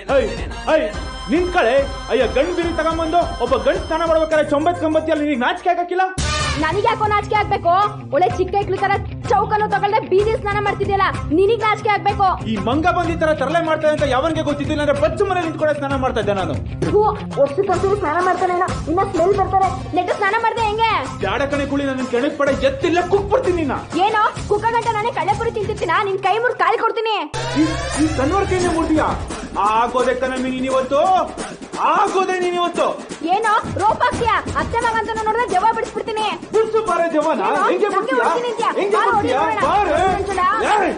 I I ನಿನ್ ಕಳೆ ಅಯ್ಯ ಗಂಡ್ ಬಿರಿ ತಗೊಂಬಂದು ಒಬ್ಬ ಗಂಡ್ ಸ್ನಾನ ಮಾಡ್ಬೇಕಾದ್ರೆ ಚೊಂಬತ್ ಕಂಬತ್ತಿಯಲ್ಲಿ ನಿನಗೆ ನಾಚಿಕೆ ಆಗಕ್ಕಿಲ್ಲ ನನಗೆ ಯಾಕೋ ನಾಚಿಕೆ ಆಗ್ಬೇಕು ಒಳ್ಳೆ ಚಿಕ್ಕ ಐಕ್ಳು ತರ ಚೌಕನು ತಗೊಳ್ದೆ ಬೀದಿ ಸ್ನಾನ ಮಾಡ್ತಿದ್ಯಲ್ಲ ನಿನಗ್ ನಾಚಿಕೆ ಆಗ್ಬೇಕು ಈ ಮಂಗ ಬಂದ್ ಈ ತರ ತರಲೆ ಮಾಡ್ತಾರೆ ಅಂತ ಯಾವನ್ಗೆ ಗೊತ್ತಿದ್ದಿಲ್ಲ ಅಂದ್ರೆ ಬಚ್ಚು ಮನೆ ನಿಂತ್ಕೊಂಡೆ ಸ್ನಾನ ಮಾಡ್ತಾ ಇದ್ದೆ ನಾನು ವರ್ಷಕ್ಕೊಂದ್ಸರಿ ಸ್ನಾನ ಮಾಡ್ತಾನೆ ಇನ್ನ ಸ್ಮೆಲ್ ಬರ್ತಾರೆ ನೆಟ್ಟು ಸ್ನಾನ ಮಾಡ್ದೆ ಹೆಂಗೆ ಜಾಡ ಕಣೆ ಕುಳಿ ನನ್ನ ಕೆಣಕ್ ಪಡೆ ಎತ್ತಿಲ್ಲ ಕುಕ್ಬಿಡ್ತೀನಿ ನಿನ್ನ ಏನೋ ಕುಕ್ಕ ಗಂಟ ನಾನೇ ಕಳ್ಳೆಪುರಿ ತಿಂತಿರ್ತೀನ ನಿನ್ ಕೈ ಮುರ್ ಕಾಲ್ ಕೊಡ್ತೀನಿ ಈ ಈ ಕನ್ವರ್ ಕೈನೇ ಮುಡ್ತೀಯ ಆಗೋದೆ ಕಣಮಿ ನೀನಿವತ್ತು ಆಗೋದೆ ನೀನಿವತ್ತು ಏನೋ ರೋಪ್ ಹಾಕ್ತೀಯ ಅತ್ತೆ ಮಗ ಅಂತ ನೋಡಿದ್ರೆ ಜವ ಬಿಡಿಸ್ಬಿಡ್ತೀನಿ ಬಿಡ್ಸು ಬಾರೆ ಜವಾನ ಏನೋ? ಹೆಂಗೆ ನಮ್ಗೆ ಬರ್ತೀಯಾ ಹೊಡ್ತೀನಿ ಅಂತ್ಯಾ? ಹೆಂಗೆ ಬಾರೋ, ಬರ್ತೀಯಾ ಹೊಡಿ ನೋಡೋಣ. ಬಾರೆ ಒಂದ್ಸಲ. ಏಯ್!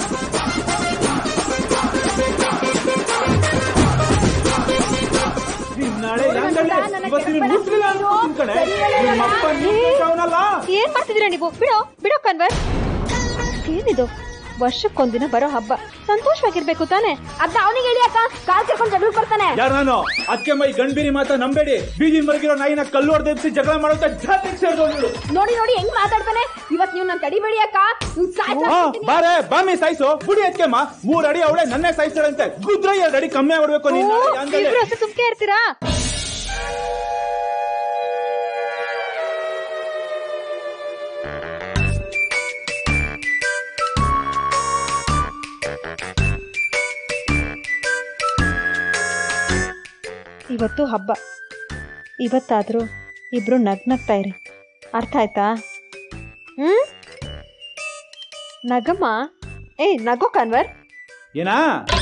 ನೀನ್ ನಾಳೆ ನೋಡು ಯಾಂಗಲ್ಲಿ ಗಂಡ, ನನ್ನ ಇವತ್ತು ನೀನು ಕೆಣಕ್ಬೇಡ. ಮುಟ್ಲಿಲ್ಲ ಅನ್ಕೊಂತೀನಿ ಕಣೆ. ಸರಿ ಹೇಳಲ್ಲ. ನಿಮ್ಮಪ್ಪ ನೀನವನಲ್ಲ ಏನ್ ಮಾಡ್ತಿದ್ದೀರಾ ನೀವು ಬಿಡೋ ಬಿಡೋ ಕನ್ವರ್ ಏನಿದು ವರ್ಷಕ್ಕೊಂದಿನ ಬರೋ ಹಬ್ಬ ಸಂತೋಷವಾಗಿರ್ಬೇಕು ತಾನೆ ಅದ್ನ ಅವನಿಗೆ ಹೇಳಿ ಅಕ್ಕ ಕಾಲ್ ಕರ್ಕೊಂಡು ಜಗಳ ಬರ್ತಾನೆ ಯಾರು ನಾನು ಅದಕ್ಕೆ ಮೈ ಗಂಡ್ಬಿರಿ ಮಾತ ನಂಬೇಡಿ ಬೀದಿ ಮರಗಿರೋ ನಾಯಿನ ಕಲ್ಲು ಹೊಡೆದೆಬ್ಸಿ ಜಗಳ ಮಾಡೋಂತ ಜಾತಿಗೆ ಸೇರಿದವಳು ನೋಡಿ ನೋಡಿ ಹೆಂಗ್ ಮಾತಾಡ್ತಾನೆ ಇವತ್ ನೀವು ನನ್ ತಡಿಬೇಡಿ ಅಕ್ಕ ನೀವ್ ಸಾಯ್ತಾ ಹಾ, ಇರ್ತೀನಿ. ಬಾರೆ ಬಾಮಿ ಸಾಯಿಸು ಬುಡಿ ಅದಕ್ಕೆಮ್ಮ ಮೂರ್ ಅಡಿ ಅವಳೆ ನನ್ನೇ ಸಾಯಿಸ್ತಾಳಂತೆ ಗುದ್ರ ಎರಡ್ ಅಡಿ ಕಮ್ಮಿ ಆಗ್ಬಿಡ್ಬೇಕು ನೀನ್ ನಾಳೆ ಯಾಂಗಲ್ಲಿ. ಇಬ್ರು ಅಷ್ಟು ಸುಮ್ಕೆ ಇರ್ತೀರಾ ಇವತ್ತು ಹಬ್ಬ ಇವತ್ತಾದ್ರೂ ಇಬ್ರು ನಗ್ನಗ್ತಾ ಇರಿ ಅರ್ಥ ಆಯ್ತಾ ಹ್ಮ್ ನಗಮ್ಮ ಏ ನಗೋ ಕನ್ವರ್ ಏನಾ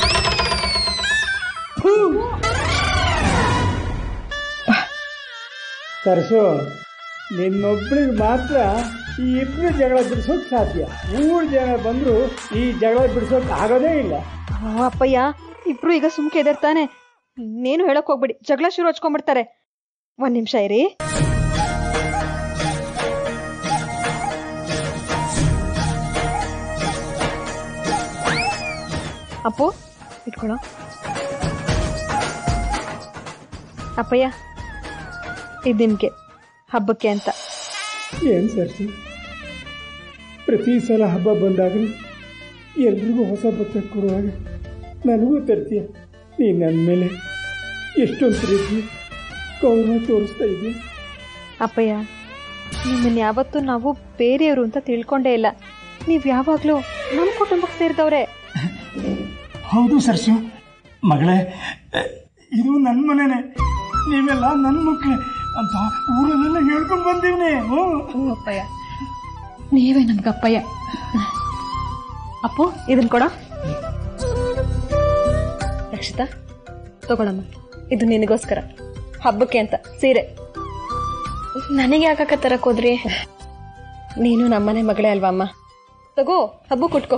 ತರ್ಸು ನಿನ್ನೊಬ್ಬಳಿಗೆ ಮಾತ್ರ ಈ ಇಬ್ಬರು ಜಗಳ ಬಿಡಿಸೋಕ್ ಸಾಧ್ಯ ಮೂರು ಜನ ಬಂದ್ರು ಈ ಜಗಳ ಬಿಡಿಸೋಕ್ ಆಗೋದೇ ಇಲ್ಲ ಓ, ಅಪ್ಪಯ್ಯ ಇಬ್ರು ಈಗ ಸುಮ್ಕೆ ಎದರ್ತಾನೆ ಇನ್ನೇನು ಹೇಳಕ್ ಹೋಗ್ಬಿಡಿ ಜಗಳ ಶುರು ಹಚ್ಕೊಂಡ್ಬಿಡ್ತಾರೆ ಒಂದ್ ನಿಮಿಷ ಇರಿ ಅಪ್ಪು ಇಟ್ಕೊಳ್ಳೋ ಅಪ್ಪಯ್ಯ ಇದು ನಿಮ್ಗೆ ಹಬ್ಬಕ್ಕೆ ಅಂತ ಏನ್ ಸರ್ಸು ಪ್ರತಿ ಸಲ ಹಬ್ಬ ಬಂದಾಗಲೂ ಎಲ್ರಿಗೂ ಹೊಸ ಬಟ್ಟೆ ಕೊಡುವಾಗ ನನಗೂ ತರ್ತೀಯ ನೀ ನನ್ನ ಮೇಲೆ ಎಷ್ಟೊಂದು ಪ್ರೀತಿ ಗೌರವ ತೋರಿಸ್ತಾ ಇದೆಯಾ ಅಪ್ಪಯ್ಯ ನಿಮ್ಮನ್ನ ಯಾವತ್ತೂ ನಾವು ಬೇರೆಯವರು ಅಂತ ತಿಳ್ಕೊಂಡೇ ಇಲ್ಲ ನೀವ್ ಯಾವಾಗ್ಲೂ ನಮ್ಮ ಕುಟುಂಬಕ್ಕೆ ಸೇರಿದವ್ರೆ ಹೌದು ಸರ್ಸು ಮಗಳೇ ಇದು ನನ್ನ ಮನೆನೇ ನೀವೆಲ್ಲ ನನ್ನ ಮಕ್ಕಳೇ ಅಂತ ಊರಲ್ಲೆಲ್ಲ ಹೇಳ್ಕೊಂಡು ಬಂದೀವ್ನಿ ಹ್ಞೂ ಅಪ್ಪಯ್ಯ ನೀವೇ ನಮ್ಗೆ ಅಪ್ಪಯ್ಯ ಅಪ್ಪು ಇದನ್ ಕೊಡ ರಕ್ಷಿತಾ ತಗೊಳಮ್ಮ ಇದು ನಿನಗೋಸ್ಕರ ಹಬ್ಬಕ್ಕೆ ಅಂತ ಸೀರೆ ನನಗೆ ಯಾಕಕ್ಕ ತರಕ್ ಹೋದ್ರಿ ನೀನು ನಮ್ಮನೆ ಮಗಳೇ ಅಲ್ವಾ ಅಮ್ಮ ತಗೋ ಹಬ್ಬ ಕುಟ್ಕೋ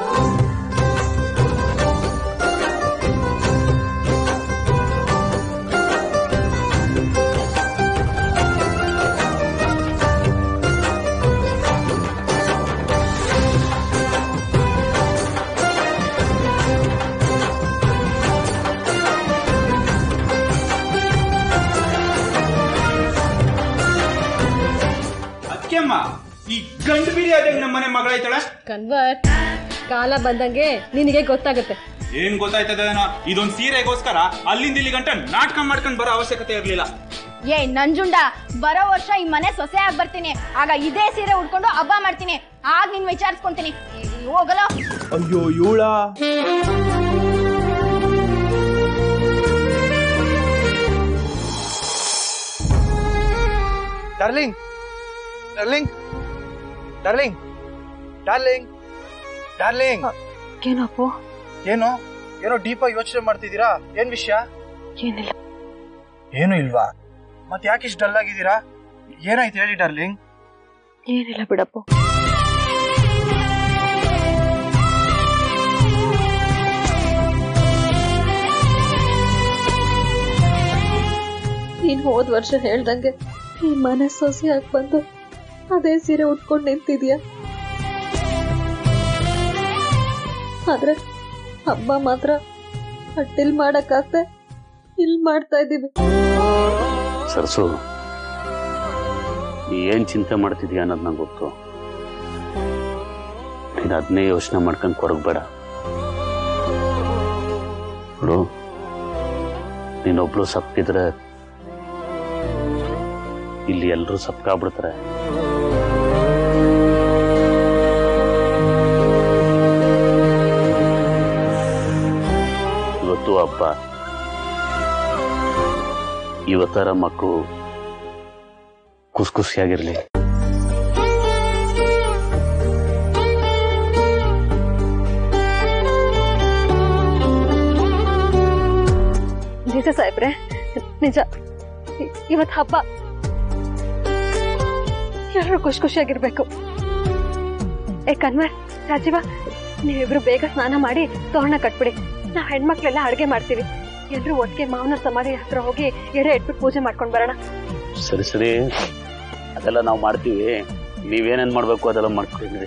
ಅದಕ್ಕೆಮ್ಮ ಈ ಗಂಡು ಬಿರಿ ಆದಾಗ ನಮ್ಮ ಮನೆ ಮಗಳಾಯ್ತಾಳ ಕನ್ವರ್ಟ್ ಕಾಲ ಬಂದಂಗೆ ನಿನಗೆ ಗೊತ್ತಾಗುತ್ತೆ ಏನ್ ಗೊತ್ತಾಯ್ತದ ಇದೊಂದ್ ಸೀರೆಗೋಸ್ಕರ ಅಲ್ಲಿಂದ ಇಲ್ಲಿ ಗಂಟ ನಾಟಕ ಮಾಡ್ಕೊಂಡ್ ಬರೋ ಅವಶ್ಯಕತೆ ಇರ್ಲಿಲ್ಲ ಏ ನಂಜುಂಡ ಬರೋ ವರ್ಷ ಈ ಮನೆ ಸೊಸೆ ಆಗಿ ಬರ್ತೀನಿ ಆಗ ಇದೇ ಸೀರೆ ಉಟ್ಕೊಂಡು ಹಬ್ಬ ಮಾಡ್ತೀನಿ ಆಗ ನಿನ್ ವಿಚಾರಿಸ್ಕೊಂತೀನಿ ಹೋಗಲ್ಲ ಅಯ್ಯೋ ಇವಳ darling darling darling darling darling ಏನಪ್ಪು ಏನು ಏನೋ ಡೀಪ್ ಆಗಿ ಯೋಚನೆ ಮಾಡ್ತಿದ್ದೀರಾ ಏನ್ ವಿಷಯ ಏನಿಲ್ಲ ಏನು ಇಲ್ವಾ ಮತ್ ಯಾಕೆ ಇಷ್ಟು ಡಲ್ ಆಗಿದ್ದೀರಾ ಏನಾಯ್ತು ಹೇಳಿ ಡಾರ್ಲಿಂಗ್ ಏನಿಲ್ಲ ಬಿಡಪ್ಪು ನೀನ್ ಹೋದ್ ವರ್ಷ ಹೇಳ್ದಂಗೆ ಈ ಮನೆ ಸೊಸೆಯಾಗಿ ಬಂದು ಅದೇ ಸೀರೆ ಉಟ್ಕೊಂಡು ನಿಂತಿದ್ಯಾ ಆದ್ರೆ ಹಬ್ಬ ಮಾತ್ರ ಹಟ್ಟಿಲ್ ಮಾಡಕ್ಕಾಗ್ದೆ ಇಲ್ ಮಾಡ್ತಾ ಇದೀವಿ ಸರ್ಸು ನೀ ಏನ್ ಚಿಂತೆ ಮಾಡ್ತಿದ್ಯಾ ಅನ್ನೋದು ನಂಗೆ ಗೊತ್ತು ನೀನು ಅದನ್ನೇ ಯೋಚನೆ ಮಾಡ್ಕೊಂಡು ಕೊರಗಬೇಡ ನೋಡು ನೀನೊಬ್ಳು ಸಪ್ಪಿದ್ರೆ ಇಲ್ಲಿ ಎಲ್ಲರೂ ಸಪ್ಕಾಗ್ಬಿಡ್ತಾರೆ ಇವತ್ತು ಹಬ್ಬ ಇವತ್ತರ ಮಕ್ಕಳು ಖುಷಿ ಖುಷಿಯಾಗಿರ್ಲಿ ನಿಜ ಸಾಹೇಬ್ರೆ ನಿಜ ಇ- ಇವತ್ ಹಬ್ಬ ಎಲ್ಲರೂ ಖುಷಿ ಖುಷಿಯಾಗಿರ್ಬೇಕು ಏ ಕನ್ವರ್ ರಾಜೀವ ನೀವಿಬ್ರು ಬೇಗ ಸ್ನಾನ ಮಾಡಿ ತೋರಣ ಕಟ್ಬಿಡಿ ನಾವ್ ಹೆಣ್ಮಕ್ಳೆಲ್ಲ ಅಡ್ಗೆ ಮಾಡ್ತೀವಿ ಎಲ್ರು ಒಟ್ಟಿಗೆ ಮಾವನ ಸಮಾಧಿ ಹತ್ರ ಹೋಗಿ ಎಡೆ ಇಟ್ಬಿಟ್ಟು ಪೂಜೆ ಮಾಡ್ಕೊಂಡ್ ಬರೋಣ ಸರಿ ಸರಿ ಅದೆಲ್ಲ ನಾವು ಮಾಡ್ತೀವಿ ನೀವೇನೇನ್ ಮಾಡ್ಬೇಕು ಅದೆಲ್ಲ ಮಾಡ್ಕೊಂಡಿರಿ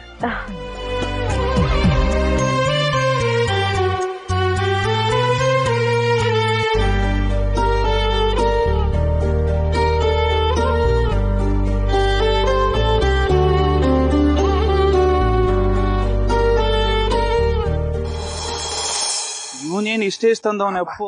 ಇವನೇನ್ ಇಷ್ಟೇ ಇಷ್ಟ ತಂದವನ ಅಪ್ಪು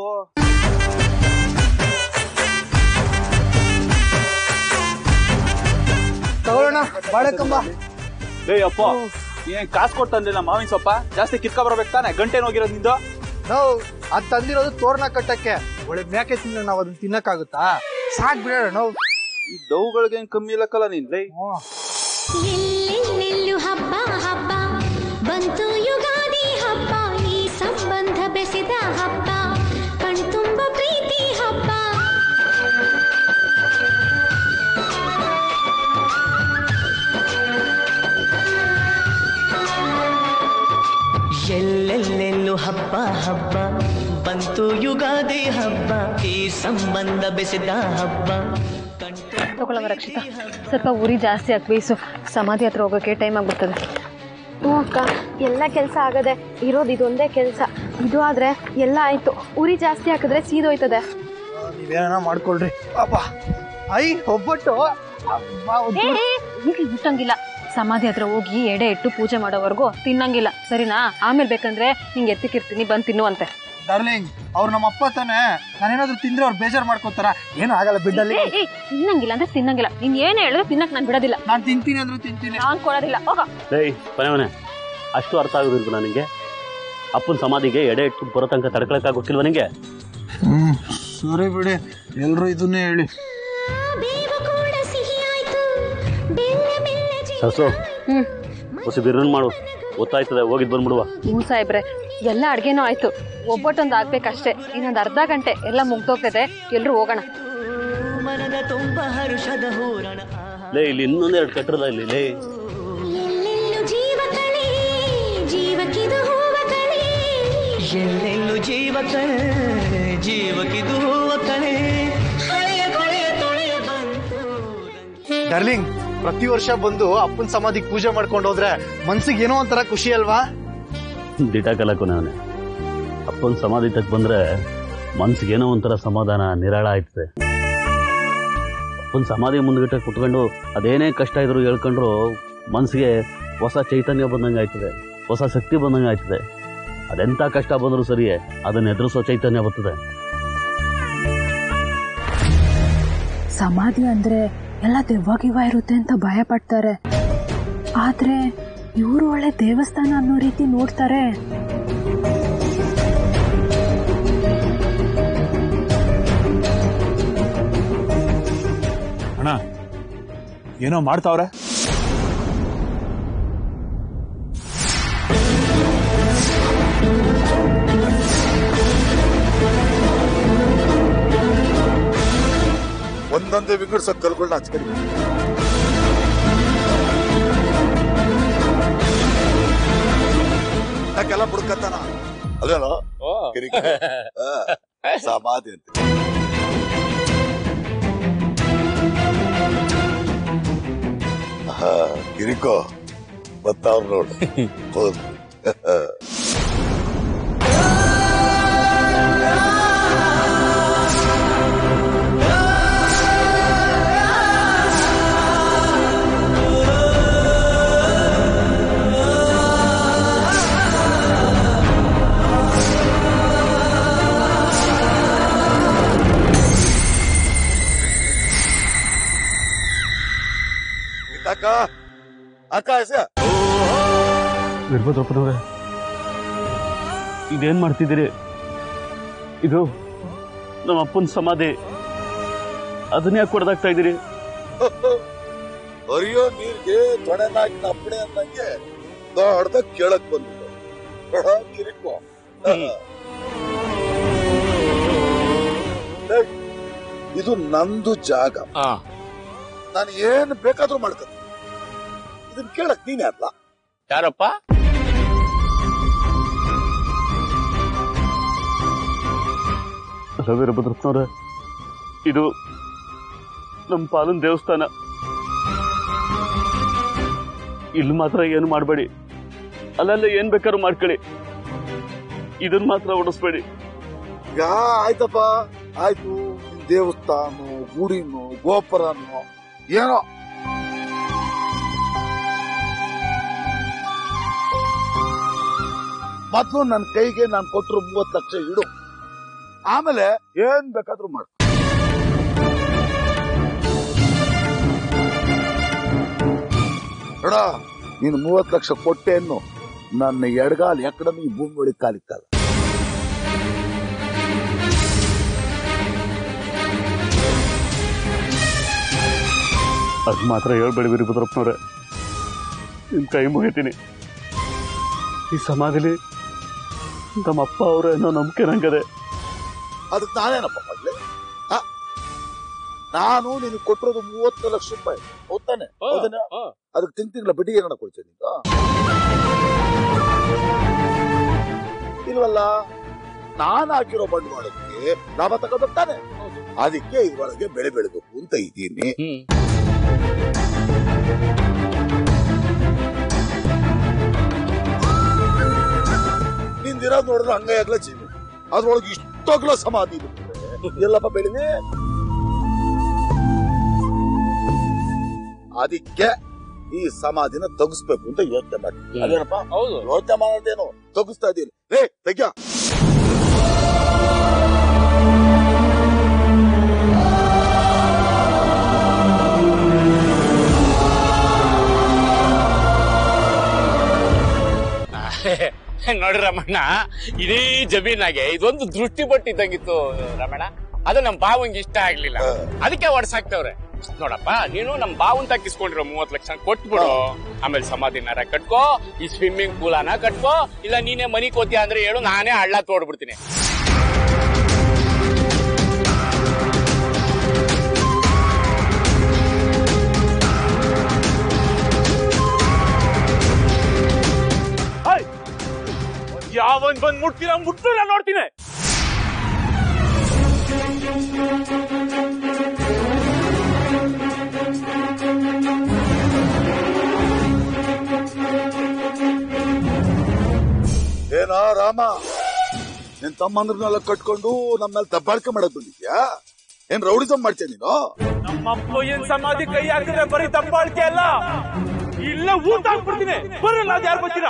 ತಗೊಳ್ಳೋಣ ಬಾಳೆಕಂಬ ಲೇ ಅಪ್ಪ ಏನ್ ಕಾಸು ಕೊಟ್ಟು ತಂದಿಲ್ಲ ಮಾವಿನ ಸೊಪ್ಪ ಜಾಸ್ತಿ ಕಿತ್ಕೊ ಬರ್ಬೇಕು ತಾನೆ ಗಂಟೆನ್ ಹೋಗಿರೋದು ನಿಂದು ನಾವು ಅದ್ ತಂದಿರೋದು ತೋರಣ ಕಟ್ಟಕ್ಕೆ ಒಳ್ಳೆ ಮೇಕೆ ತಿಂದ್ರೆ ನಾವ್ ಅದನ್ನ ತಿನ್ನಕ್ಕಾಗುತ್ತಾ ಸಾಕ್ ಬಿಡೋಣ ನಾವು ಈ ಡೌಗಳಿಗೆ ಕಮ್ಮಿ ಇಲ್ಲಕ್ಕಲ್ಲ ನೀನ್ ಲೈ ಎಲ್ಲೆಲ್ಲೆಲ್ಲೂ ಹಬ್ಬ ಹಬ್ಬ ಬಂತು ಯುಗಾದಿ ಹಬ್ಬ ಈ ಸಂಬಂಧ ಬೆಸೆದ ಹಬ್ಬ ಕಣ್ತುಂಬ ಪ್ರೀತಿ ಹಬ್ಬ ಎಲ್ಲೆಲ್ಲೆಲ್ಲೂ ಹಬ್ಬ ಹಬ್ಬ ಬಂತು ಯುಗಾದಿ ಹಬ್ಬ ಈ ಸಂಬಂಧ ಬೆಸೆದ ಹಬ್ಬ ತಗೊಳ್ಳವ ರಕ್ಷಿತ ಸ್ವಲ್ಪ ಉರಿ ಜಾಸ್ತಿ ಹಾಕಿ ಬೇಯಿಸು ಸಮಾಧಿ ಹತ್ರ ಹೋಗೋಕೆ ಟೈಮ್ ಆಗ್ಬಿಡ್ತದೆ ಹ್ಞೂ ಅಕ್ಕ ಎಲ್ಲ ಕೆಲಸ ಆಗದೆ ಇರೋದು ಇದೊಂದೇ ಕೆಲಸ ಇದು ಆದ್ರೆ ಎಲ್ಲ ಆಯ್ತು ಉರಿ ಜಾಸ್ತಿ ಹಾಕಿದ್ರೆ ಸೀದೋಯ್ತದೆ ನೀವೇನ ಮಾಡ್ಕೊಳ್ರಿ ಅಪ್ಪ ಐ ಒಬ್ಬಟ್ಟು ಅಬ್ಬಾ, ಒಂದು- ಈಗ ಮುಟ್ಟಂಗಿಲ್ಲ ಸಮಾಧಿ ಹತ್ರ ಹೋಗಿ ಎಡೆ ಇಟ್ಟು ಪೂಜೆ ಮಾಡೋವರೆಗೂ ತಿನ್ನಂಗಿಲ್ಲ ಸರಿನಾ ಆಮೇಲೆ ಬೇಕಂದ್ರೆ ನಿಂಗೆ ಎತ್ತಿಕ್ಕಿರ್ತೀನಿ ಬಂದು ತಿನ್ನುವಂತೆ ಡಾರ್ಲಿಂಗ್ ಅವ್ರು ನಮ್ಮ ಅಪ್ಪ ತಾನೆ ನಾನೇನಾದ್ರೂ ತಿಂದ್ರೆ ಅವ್ರು ಬೇಜಾರ್ ಮಾಡ್ಕೋತಾರ ಏನು ಆಗಲ್ಲ ಬಿಡ್ಡಲ್ಲಿ ಏ, ಏ, ತಿನ್ನಂಗಿಲ್ಲ ಅಂದ್ರೆ ತಿನ್ನಂಗಿಲ್ಲ ನೀನ್ ಏನೇ ಹೇಳಿದ್ರು ತಿನ್ನಕ್ ನಾನು ಬಿಡೋದಿಲ್ಲ ನಾನ್ ತಿಂತೀನಿ ಅಂದ್ರೆ ತಿಂತೀನಿ ನಾನ್ ಕೊಡೋದಿಲ್ಲ ಹೋಗ ಏಯ್ ಮನೆ ಮನೆ ಅಷ್ಟು ಅರ್ಥ ಆಗೋದಿಲ್ವ ನನಗೆ ಅಪ್ಪನ ಸಮಾಧಿಗೆ ಎಡೆ ಇಟ್ಬಿಟ್ಟು ಬರೋ ತನಕ ತಡ್ಕೊಳಕ್ಕಾಗೋಕ್ಕಿಲ್ವ ನಿಂಗೆ ಹ್ಮ್ ಸರಿ ಬಿಡಿ ಎಲ್ರು ಇದನ್ನೇ ಹೇಳಿ ಬೇವು ಕೂಡ ಸಿಹಿ ಆಯ್ತು ಬೆಲ್ಲ ಬೆಲ್ಲ ಜೀವ ಸರ್ಸು ಹ್ಮ್ ಹೊಸ ಬಿರ್ರನ್ ಮಾಡು ಗೊತ್ತಾಯ್ತದೆ ಹೋಗಿದ್ ಬಂದ್ಬಿಡುವ ಹ್ಞೂ ಸಾಹೇಬ್ರೆ ಎಲ್ಲ ಅಡ್ಗೆನೂ ಆಯ್ತು ಒಬ್ಬಟ್ಟೊಂದು ಆಗ್ಬೇಕಷ್ಟೇ ಇನ್ನೊಂದು ಅರ್ಧ ಗಂಟೆ ಎಲ್ಲ ಮುಗ್ದೋಗ್ತದೆ ಎಲ್ರು ಹೋಗೋಣ ಮನದ ತುಂಬ ಹರುಷದ ಹೂರಣ ಲೇ ಇಲ್ಲಿ ಇನ್ನೊಂದೆರಡು ಕಟ್ಟಿರಲ್ಲ ಇಲ್ಲಿ ಲೇ ಎಲ್ಲೆಲ್ಲೂ ಜೀವ ಕಳೆ ಜೀವಕ್ಕಿದು ಹೂವ ಕಳೆ ಎಲ್ಲೆಲ್ಲೂ ಜೀವ ಕಳೆ ಜೀವಕ್ಕಿದು ಹೂವ ಕಳೆ ಹಳೆಯ ಕೊಳೆಯ ತೊಳೆಯ ಬಂತು ಡಾರ್ಲಿಂಗ್ ಪ್ರತಿ ವರ್ಷ ಬಂದು ಅಪ್ಪನ ಸಮಾಧಿಗೆ ಪೂಜೆ ಮಾಡ್ಕೊಂಡು ಹೋದ್ರೆ ಮನ್ಸಿಗೆ ಏನೋ ಒಂಥರ ಖುಷಿ ಅಲ್ವಾ ದಿಟ ಕಲಕು ನಾವನೆ ಅಪ್ಪನ ಸಮಾಧಿ ತಕ್ ಬಂದ್ರೆ ಮನ್ಸಿಗೆ ಏನೋ ಒಂಥರ ಸಮಾಧಾನ ನಿರಾಳ ಆಯ್ತದೆ ಅಪ್ಪನ ಸಮಾಧಿ ಮುಂದ್ಗಟ್ಟೆ ಕುತ್ಕೊಂಡು ಅದೇನೇ ಕಷ್ಟ ಇದ್ರು ಹೇಳ್ಕೊಂಡ್ರು ಮನ್ಸಿಗೆ ಹೊಸ ಚೈತನ್ಯ ಬಂದಂಗೆ ಆಯ್ತದೆ ಹೊಸ ಶಕ್ತಿ ಬಂದಂಗೆ ಆಯ್ತದೆ ಅದೆಂಥ ಕಷ್ಟ ಬಂದರೂ ಸರಿಯೇ ಅದನ್ನ ಎದುರಿಸೋ ಚೈತನ್ಯ ಬರ್ತದೆ ಸಮಾಧಿ ಅಂದ್ರೆ ಎಲ್ಲ ದೆವ್ವ ಗಿವ್ವ ಇರುತ್ತೆ ಅಂತ ಭಯ ಪಡ್ತಾರೆ ಆದ್ರೆ ಇವರು ಒಳ್ಳೆ ದೇವಸ್ಥಾನ ಅನ್ನೋ ರೀತಿ ನೋಡ್ತಾರೆ ಅಣ್ಣ ಏನೋ ಮಾಡ್ತಾವ್ರೆ ಒಂದೊಂದೇ ವಿಂಗಡಿಸೋ ಕಲ್ಗಳನ್ನ ಹಚ್ಕಡಿ ಯಾಕೆಲ್ಲ ಬುಡ್ಕತ್ತಾನ ಅದೇನೋ ಕಿರಿಕಿರಿ. ಆ, ಸಮಾಧಿ ಅಂತ ಹಾ ಕಿರಿಕೋ ಬತ್ತಾವ್ರ ನೋಡು ಹೌದು ऐसे ವೀರಭದ್ರಪ್ಪನವ್ರೆ ಇದೇನ್ ಮಾಡ್ತಿದ್ದೀರಿ ಇದು ನಮ್ಮ ಅಪ್ಪನ ಸಮಾಧಿ ಅದನ್ನ ಯಾಕೆ ಕೊಡ್ದಾಗ್ತಾ ಇದ್ದೀರಿ ಹರಿಯೋ ನೀರ್ಗೆ ತೊಡೆನಾಗಿನ ಅಪ್ಪಣೆ ಅನ್ನಂಗೆ ದೊಡ್ಡದ ಕೇಳಕ್ ಬಂದಿದ್ದು ನೋಡ, ಕಿರಿಕು ಏಯ್, ಇದು ನಂದು ಜಾಗ ನಾನು ಏನ್ ಬೇಕಾದ್ರೂ ಮಾಡ್ತೀನಿ ಇದನ್ ಕೇಳಕ್ ನೀನೇ ಅಲ್ಲ ಯಾರಪ್ಪ ಅಲ್ಲ ವೀರಭದ್ರಪ್ಪನವ್ರೆ ಇದು ನಮ್ಮ ಪಾಲನ್ ದೇವಸ್ಥಾನ ಇಲ್ಲಿ ಮಾತ್ರ ಏನು ಮಾಡಬೇಡಿ ಅಲ್ಲೆಲ್ಲ ಏನ್ ಬೇಕಾದ್ರೂ ಮಾಡ್ಕೊಳ್ಳಿ ಇದನ್ನ ಮಾತ್ರ ಓಡಿಸ್ಬೇಡಿ ಈಗ ಆಯ್ತಪ್ಪ ಆಯ್ತು ನಿನ್ ದೇವಸ್ಥಾನ ಗುಡಿನು ಗೋಪುರನು ಏನೋ ಮೊದ್ಲು ನನ್ನ ಕೈಗೆ ನಾನು ಕೊಟ್ಟರು ಮೂವತ್ತು ಲಕ್ಷ ಇಡು ಆಮೇಲೆ ಏನ್ ಬೇಕಾದ್ರೂ ಮಾಡು ನೋಡ ನೀನು ಮೂವತ್ತು ಲಕ್ಷ ಕೊಟ್ಟೆ ಅನ್ನು ನನ್ನ ಎಡಗಾಲ್ ಎಕ್ಕಡನು ಈ ಭೂಮಿ ಒಳಗೆ ಕಾಲಿಕ್ಕಲ್ಲ ಅದು ಮಾತ್ರ ಹೇಳ್ಬೇಡಿ ವೀರಭದ್ರಪ್ಪನವ್ರೆ ನಿಮ್ ಕೈ ಮುಗಿತೀನಿ ಈ ಸಮಾಧಿಲಿ ನಮ್ಮ ಅಪ್ಪ ಅವರು ಏನೋ ನಂಬಿಕೆ ನಂಗದೆ ಅದಕ್ಕೆ ನಾನೇನಪ್ಪ ಮಾಡ್ಲಿ ಆ? ನಾನು ನಿನಗೆ ಕೊಟ್ಟಿರೋದು ಮೂವತ್ತು ಲಕ್ಷ ರೂಪಾಯಿ ಹೌದಾನೆ ಹೌದಾನೆ ಅದಕ್ಕೆ ತಿಂಗ್ ತಿಂಗಳ ಬಡ್ಡಿ ಏನನ್ನ ಕೊಡ್ತೀನಿ ಈಗ ಇಲ್ವಲ್ಲ ನಾನು ಹಾಕಿರೋ ಬಂಡವಾಳಕ್ಕೆ ಲಾಭ ತಗೋಬೇಕು ತಾನೆ ಅದಕ್ಕೆ ಇದ್ರೊಳಗೆ ಬೆಳೆ ಬೆಳೆಬೇಕು ಅಂತ ಇದ್ದೀನಿ ನಿಂದಿರೋದು ನೋಡಿದ್ರೆ ಹಂಗೆ ಆಗ್ಲ ಜೀವಿ ಅದ್ರೊಳಗೆ ಇಷ್ಟೋಗ್ಲ ಸಮಾಧಿ ಇದೆ ಎಲ್ಲಪ್ಪ ಬೆಳಿನಿ ಅದಕ್ಕೆ ಈ ಸಮಾಧಿನ ತೆಗಿಸ್ಬೇಕು ಅಂತ ಯೋಚನೆ ಮಾಡಿ ಅದೇನಪ್ಪ ಹೌದು ಯೋಚನೆ ಮಾಡೋದೇನು ತೆಗಿಸ್ತಾ ಇದೀನಿ ರೇ ತೆಗ್ಯ ನೋಡಿ ರಮಣ್ಣ ಇಡೀ ಜಮೀನಾಗೆ ಇದೊಂದು ದೃಷ್ಟಿ ಬಟ್ಟಿದ್ದಂಗಿತ್ತು ರಮಣ ಅದು ನಮ್ ಬಾವಂಗೆ ಇಷ್ಟ ಆಗ್ಲಿಲ್ಲ ಅದಕ್ಕೆ ಒಡ್ಸಾಕ್ತವ್ರೆ ನೋಡಪ್ಪ ನೀನು ನಮ್ ಬಾವನ್ ತಕ್ಕಿಸ್ಕೊಂಡಿರೋ ಮೂವತ್ ಲಕ್ಷ ಕೊಟ್ಬಿಡು ಆಮೇಲೆ ಸಮಾಧಿನಾರ ಕಟ್ಕೋ ಈ ಸ್ವಿಮ್ಮಿಂಗ್ ಪೂಲನ ಕಟ್ಕೋ ಇಲ್ಲ ನೀನೇ ಮನಿ ಕೋತಿಯ ಅಂದ್ರೆ ಹೇಳು ನಾನೇ ಹಳ್ಳ ತೋಡ್ಬಿಡ್ತೀನಿ ಯಾವನ್ ಬಂದ್ ಮುಟ್ತೀರ ಮುಟ್ಟಿಲ್ಲ ನೋಡ್ತೀನಿ ಏನೋ ರಾಮ ನಿನ್ ತಮ್ಮಂದ್ರನ್ನೆಲ್ಲ ಕಟ್ಕೊಂಡು ನಮ್ಮ ಮೇಲೆ ದಬ್ಬಾಳಿಕೆ ಮಾಡಕ್ ಬಂದಿದ್ಯಾ ಏನ್ ರೌಡಿಸಂ ಮಾಡ್ತೀಯ ನೀನು ನಮ್ಮಪ್ಪ ಏನ್ ಸಮಾಧಿ ಕೈ ಹಾಕಿದ್ರೆ ಬರೀ ದಬ್ಬಾಳಿಕೆ ಅಲ್ಲ ಇಲ್ಲ ಊಟ ಹಾಕ್ಬಿಡ್ತೀನಿ ಬರಲ್ಲ ಅದ್ ಯಾರು ಬರ್ತೀರಾ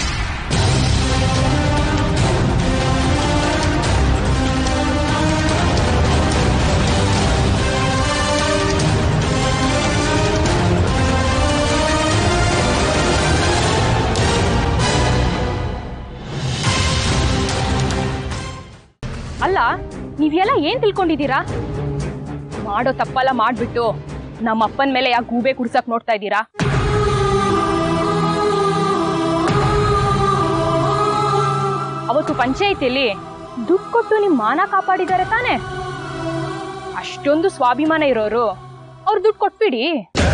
ಅಲ್ಲ ನೀವೆಲ್ಲ ಏನ್ ತಿಳ್ಕೊಂಡಿದ್ದೀರಾ ಮಾಡೋ ತಪ್ಪೆಲ್ಲ ಮಾಡ್ಬಿಟ್ಟು ನಮ್ಮ ಅಪ್ಪನ ಮೇಲೆ ಯಾಕೆ ಗೂಬೆ ಕುಡ್ಸಕ್ ನೋಡ್ತಾ ಇದ್ದೀರಾ ಅವತ್ತು ಪಂಚಾಯಿತಿಯಲ್ಲಿ ದುಡ್ಡು ಕೊಟ್ಟು ನಿಮ್ ಮಾನ ಕಾಪಾಡಿದ್ದಾರೆ ತಾನೆ ಅಷ್ಟೊಂದು ಸ್ವಾಭಿಮಾನ ಇರೋರು ಅವ್ರು ದುಡ್ಡು ಕೊಟ್ಬಿಡಿ